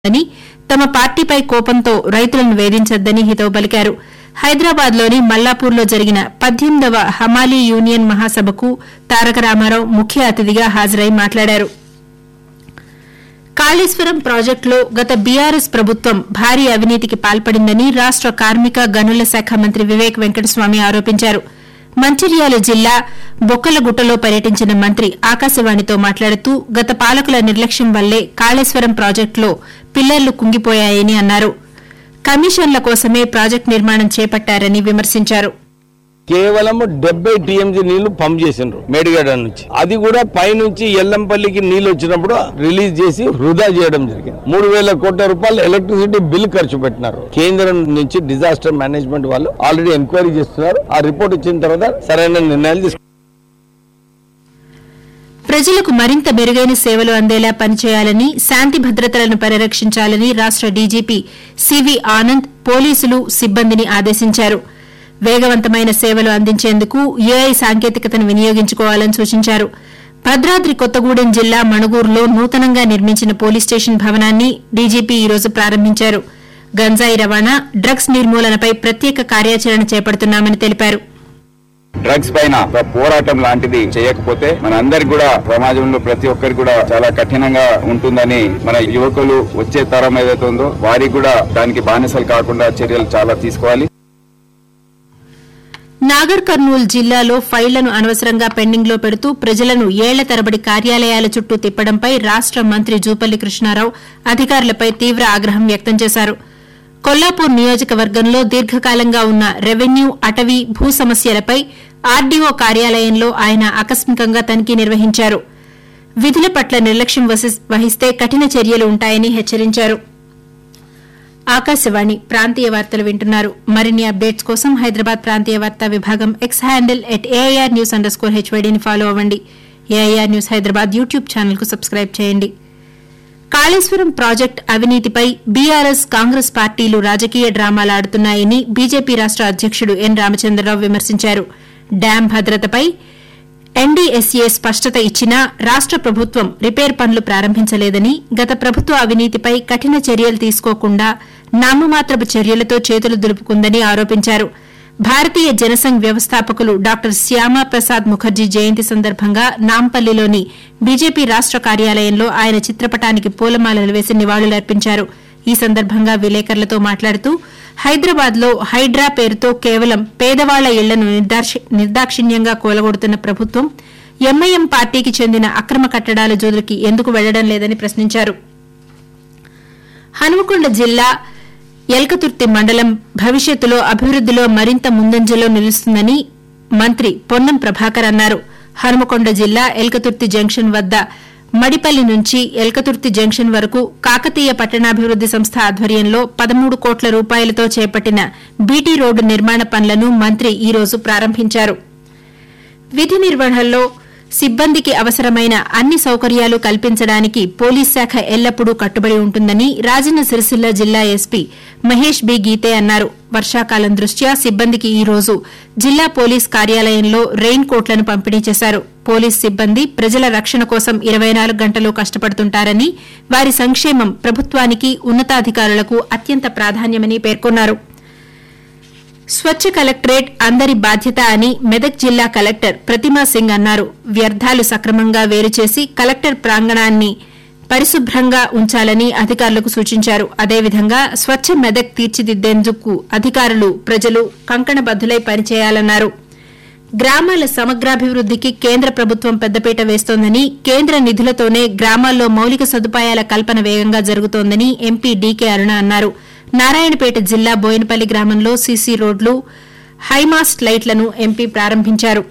అని తమ పార్టీపై కోపంతో రైతులను వేధించొద్దని హితవు పలికారు హైదరాబాద్ లోని మల్లాపూర్లో జరిగిన పద్దెనిమిదవ హమాలీ యూనియన్ మహాసభకు తారక రామారావు ముఖ్య అతిథిగా హాజరై మాట్లాడారు కాళేశ్వరం ప్రాజెక్టులో గత బీఆర్ఎస్ ప్రభుత్వం భారీ అవినీతికి పాల్పడిందని రాష్ట కార్మిక గనుల శాఖ మంత్రి వివేక్ వెంకటస్వామి ఆరోపించారు మంచిర్యాల జిల్లా బొక్కలగుట్టలో పర్యటించిన మంత్రి ఆకాశవాణితో మాట్లాడుతూ గత పాలకుల నిర్లక్ష్యం వల్లే కాళేశ్వరం ప్రాజెక్టులో పిల్లర్లు కుంగిపోయాయని అన్నారు కమిషన్ల కోసమే ప్రాజెక్టు నిర్మాణం చేపట్టారని విమర్శించారు కేవలం డెబ్బై టీఎంసీ నీళ్లు పంప్ చేసిండ్రు మేడిగడ్డ నుంచి అది కూడా పైనుంచి ఎల్లంపల్లికి నీళ్లు వచ్చినప్పుడు రిలీజ్ చేసి వృధా చేయడం జరిగింది మూడు వేల కోట్ల రూపాయలు ఎలక్ట్రిసిటీ బిల్ ఖర్చు పెట్టినారు కేంద్రం నుంచి డిజాస్టర్ మేనేజ్మెంట్ వాళ్ళు ఆల్రెడీ ఎంక్వైరీ చేస్తున్నారు ఆ రిపోర్ట్ ఇచ్చిన తర్వాత సరైన నిర్ణయాలు తీసుకుంటారు ప్రజలకు మరింత మెరుగైన సేవలు అందేలా పనిచేయాలని శాంతి భద్రతలను పరిరక్షించాలని రాష్ట డీజీపీ సివి ఆనంద్ పోలీసులు సిబ్బందిని ఆదేశించారు వేగవంతమైన సేవలు అందించేందుకు ఏఐ సాంకేతికతను వినియోగించుకోవాలని సూచించారు భద్రాద్రి కొత్తగూడెం జిల్లా మణుగూరులో నూతనంగా నిర్మించిన పోలీస్ స్టేషన్ భవనాన్ని డీజీపీ ఈ రోజు ప్రారంభించారు గంజాయి రవాణా డ్రగ్స్ నిర్మూలనపై ప్రత్యేక కార్యాచరణ చేపడుతున్నామని తెలిపారు డ్రగ్స్ పైన ఒక పోరాటం లాంటిది చేయకపోతే మన అందరికి కూడా సమాజంలో ప్రతి ఒక్కరికి కూడా చాలా కఠినంగా ఉంటుందని మన యువకులు వచ్చే తరం ఏదైతే ఉందో వారికి కూడా దానికి బానిసలు కాకుండా చర్యలు చాలా తీసుకోవాలి నాగర్ కర్నూల్ జిల్లాలో ఫైళ్లను అనవసరంగా పెండింగ్లో పెడుతూ ప్రజలను ఏళ్ల తరబడి కార్యాలయాల చుట్టూ తిప్పడంపై రాష్ట మంత్రి జూపల్లి కృష్ణారావు అధికారులపై తీవ్ర ఆగ్రహం వ్యక్తం చేశారు కొల్లాపూర్ నియోజకవర్గంలో దీర్ఘకాలంగా ఉన్న రెవెన్యూ అటవీ భూ సమస్యలపై ఆర్డీఓ కార్యాలయంలో ఆయన ఆకస్మికంగా తనిఖీ నిర్వహించారు విధుల పట్ల నిర్లక్ష్యం వసి- వహిస్తే కఠిన చర్యలు ఉంటాయని హెచ్చరించారు ఆకాశవాణి ప్రాంతీయ వార్తలు వింటున్నారు మరిన్ని అప్డేట్స్ కోసం హైదరాబాద్ ప్రాంతీయ వార్తా విభాగం X handle at AIR news under score హెచ్వైడీని ఫాలో అవ్వండి AIR news Hyderabad YouTube channel కు సబ్స్క్రైబ్ చేయండి కాళేశ్వరం ప్రాజెక్టు అవినీతిపై బీఆర్ఎస్ కాంగ్రెస్ పార్టీలు రాజకీయ డ్రామాలు ఆడుతున్నాయని బీజేపీ రాష్ట అధ్యకుడు ఎన్ రామచంద్రరావు విమర్శించారు డ్యాం భద్రతపై ఎన్డీఎస్ఏ స్పష్టత ఇచ్చినా రాష్ట ప్రభుత్వం రిపేర్ పనులు ప్రారంభించలేదని గత ప్రభుత్వ అవినీతిపై కఠిన చర్యలు తీసుకోకుండా నామమాత్రపు చర్యలతో చేతులు దులుపుకుందని ఆరోపించారు భారతీయ జనసంఘ్ వ్యవస్థాపకులు డాక్టర్ శ్యామా ప్రసాద్ ముఖర్జీ జయంతి సందర్భంగా నాంపల్లిలోని బీజేపీ రాష్ట కార్యాలయంలో ఆయన చిత్రపటానికి పూలమాలలు వేసి నివాళులర్పించారు ఈ సందర్భంగా విలేకరులతో మాట్లాడుతూ హైదరాబాద్ లో హైడ్రా పేరుతో కేవలం పేదవాళ్ల ఇళ్లను నిర్దాక్షి- నిర్దాక్షిణ్యంగా కూలగొడుతున్న ప్రభుత్వం ఎంఐఎం పార్టీకి చెందిన అక్రమ కట్టడాల జోలికి ఎందుకు వెళ్లడం లేదని ప్రశ్నించారు హనుమకొండ జిల్లా ఎల్కతుర్తి మండలం భవిష్యత్తులో అభివృద్దిలో మరింత ముందంజలో నిలుస్తుందని మంత్రి పొన్నం ప్రభాకర్ అన్నారు హనుమకొండ జిల్లా ఎల్కతుర్తి జంక్షన్ వద్ద మడిపల్లి నుంచి ఎల్కతుర్తి జంక్షన్ వరకు కాకతీయ పట్టణాభివృద్ది సంస్థ ఆధ్వర్యంలో పదమూడు కోట్ల రూపాయలతో చేపట్టిన బీటీ రోడ్డు నిర్మాణ పనులను మంత్రి ఈ రోజు ప్రారంభించారు విధి నిర్వహణలో సిబ్బందికి అవసరమైన అన్ని సౌకర్యాలు కల్పించడానికి పోలీస్ శాఖ ఎల్లప్పుడూ కట్టుబడి ఉంటుందని రాజన్న సిరిసిల్ల జిల్లా ఎస్పీ మహేష్ బి గీతే అన్నారు వర్షాకాలం దృష్ట్యా సిబ్బందికి ఈ రోజు జిల్లా పోలీస్ కార్యాలయంలో రెయిన్ కోట్లను పంపిణీ చేశారు పోలీస్ సిబ్బంది ప్రజల రక్షణ కోసం ఇరవై నాలుగు గంటలు కష్టపడుతుంటారని వారి సంక్షేమం ప్రభుత్వానికి ఉన్నతాధికారులకు అత్యంత ప్రాధాన్యమని పేర్కొన్నారు స్వచ్ఛ కలెక్టరేట్ అందరి బాధ్యత అని మెదక్ జిల్లా కలెక్టర్ ప్రతిమా సింగ్ అన్నారు వ్యర్థాలు సక్రమంగా వేరు చేసి కలెక్టర్ ప్రాంగణాన్ని పరిశుభ్రంగా ఉంచాలని అధికారులకు సూచించారు అదేవిధంగా స్వచ్ఛ మెదక్ తీర్చిదిద్దేందుకు అధికారులు ప్రజలు కంకణబద్దులై పనిచేయాలన్నారు గ్రామాల సమగ్రాభివృద్దికి కేంద్ర ప్రభుత్వం పెద్దపీట వేస్తోందని కేంద్ర నిధులతోనే గ్రామాల్లో మౌలిక సదుపాయాల కల్పన వేగంగా జరుగుతోందని ఎంపీ డీకే అరుణ అన్నారు నారాయణపేట జిల్లా బోయినపల్లి గ్రామంలో సీసీ రోడ్లు హైమాస్ట్ లైట్లను ఎంపీ ప్రారంభించారు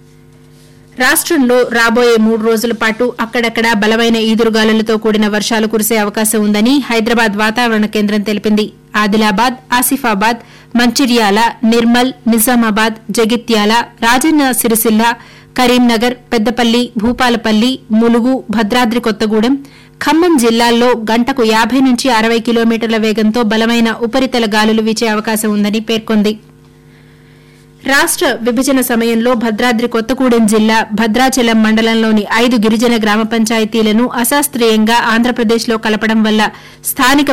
రాష్టంలో రాబోయే మూడు రోజుల పాటు అక్కడక్కడ బలమైన ఈదురుగాలులతో కూడిన వర్షాలు కురిసే అవకాశం ఉందని హైదరాబాద్ వాతావరణ కేంద్రం తెలిపింది ఆదిలాబాద్ ఆసిఫాబాద్ మంచిర్యాల నిర్మల్ నిజామాబాద్ జగిత్యాల రాజన్న సిరిసిల్ల కరీంనగర్ పెద్దపల్లి భూపాలపల్లి ములుగు భద్రాద్రి కొత్తగూడెం ఖమ్మం జిల్లాల్లో గంటకు యాబై నుంచి అరవై కిలోమీటర్ల వేగంతో బలమైన ఉపరితల గాలులు వీచే అవకాశం ఉందని పేర్కొంది రాష్ట విభజన సమయంలో భద్రాద్రి కొత్తగూడెం జిల్లా భద్రాచలం మండలంలోని ఐదు గిరిజన గ్రామ పంచాయతీలను అశాస్త్రీయంగా ఆంధ్రప్రదేశ్లో కలపడం వల్ల స్థానిక